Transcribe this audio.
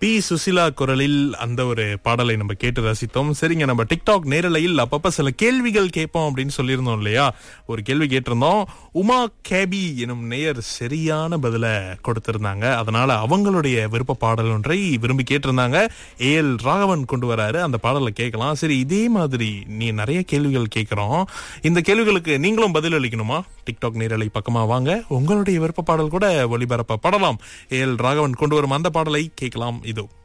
B Susheela குரலில் அந்த ஒரு பாடலை நம்ம கேட்டு ரசித்தோம் சரிங்க நம்ம டிக்டாக் நேரலையில் அப்பப்ப சில கேள்விகள் கேட்போம் அப்படின்னு சொல்லியிருந்தோம் இல்லையா ஒரு கேள்வி கேட்டிருந்தோம் உமா கேபி எனும் நேயர் சரியான பதில கொடுத்திருந்தாங்க அதனால அவங்களுடைய விருப்ப பாடல் ஒன்றை விரும்பி கேட்டிருந்தாங்க ஏ எல் ராகவன் கொண்டு வராரு அந்த பாடலை கேட்கலாம் சரி இதே மாதிரி நீ நிறைய கேள்விகள் கேட்கிறோம் இந்த கேள்விகளுக்கு நீங்களும் பதில் அளிக்கணுமா டிக்டாக் நேரலை பக்கமா வாங்க உங்களுடைய விருப்ப பாடல் கூட ஒளிபரப்பப்படலாம் ஏ எல் ராகவன் கொண்டு வரும் அந்த பாடலை கேட்கலாம் இதோ